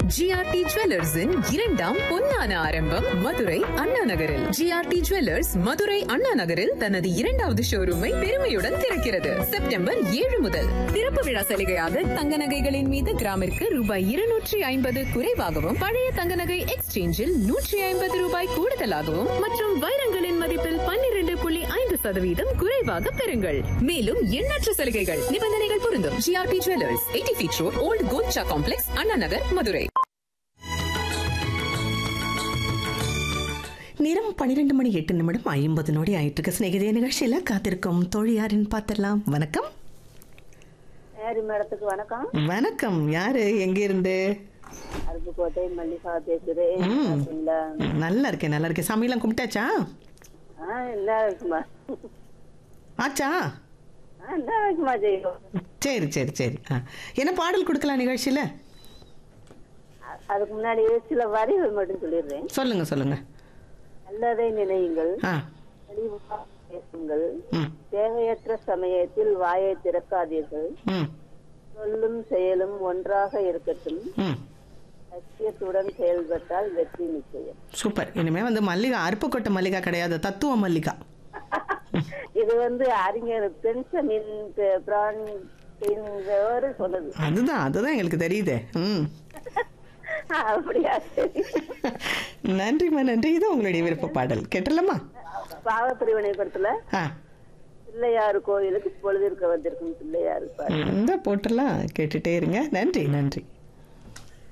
GRT ஜுவல்லர்ஸின் இரண்டாம் பொன்னான ஆரம்பம் மதுரை அண்ணா நகரில் ஜிஆர்டி ஜுவல்லர்ஸ் மதுரை அண்ணா நகரில் தனது இரண்டாவது ஷோரூமை பெருமையுடன் திறக்கிறது செப்டம்பர் ஏழு முதல் திறப்பு விழா சலுகையாக தங்க நகைகளின் மீது கிராமிற்கு ரூபாய் இருநூற்றி ஐம்பது குறைவாகவும் பழைய தங்க நகை எக்ஸ்சேஞ்சில் நூற்றி ஐம்பது ரூபாய் கூடுதலாகவும் மற்றும் வைரங்களின் மதிப்பில் பன்னிரண்டு புள்ளி ஐந்து சதவீதம் குறைவாக பெறுங்கள் மேலும் எண்ணற்ற சலுகைகள் நிபந்தனைகள் பொருந்தும் GRT jewellers eighty feet road old Kolcha complex Anna Nagar Madurai நேரம் பன்னிரெண்டு மணி எட்டு நிமிடம் ஐம்பது நொடி ஆயிட்டு இருக்கு சிநேகிதே நிகழ்ச்சியில காத்திருக்கும் தோழி யாருன்னு பார்த்துடலாம் வணக்கம் மேரி மேடத்துக்கு வணக்கம் வணக்கம் யாரு எங்க இருந்து அருப்புக்கோட்டை மல்லிகா பேசுறேன் சரிங்களா? நல்லா இருக்கேன் நல்லா இருக்கேன் சாமியெல்லாம் கும்பிட்டாச்சா ஆ என்ன இருக்குமா ஆச்சா ஆ என்ன இருக்குமா செய்யும் சரி சரி சரி ஆ என்ன பாடல் கொடுக்கலாம் நிகழ்ச்சியில அ- அதுக்கு முன்னாடி சில வரிகள் மட்டும் சொல்லிடுறேன் சொல்லுங்க சொல்லுங்க நல்லதை நினையுங்கள் ஆ தெளிவாக பேசுங்கள் ம் தேவையற்ற சமயத்தில் வாயை திறக்காதீர்கள் ம் சொல்லும் செயலும் ஒன்றாக இருக்கட்டும் ம் லட்சியத்துடன் செயல்பட்டால் வெற்றி நிச்சயம் சூப்பர் இனிமே வந்து மல்லிகா அருப்புக்கோட்டை மல்லிகா கிடையாது தத்துவ மல்லிகா இது வந்து அறிஞர் பென்சமின் பிரான் என்பவர் சொன்னது அதுதான் அதுதான் எங்களுக்கு தெரியுதே ம் அப்படியா சரி நன்றிம்மா நன்றி இது உங்களுடைய விருப்ப பாடல் கேட்டலாமா பாவப்பிரிவினை படத்துல ஆ பிள்ளையாரு கோயிலுக்கு பொழுதிருக்க வந்திருக்கும் பிள்ளையாரு பாரு இந்த போட்டெல்லாம் கேட்டுட்டே இருங்க நன்றி நன்றி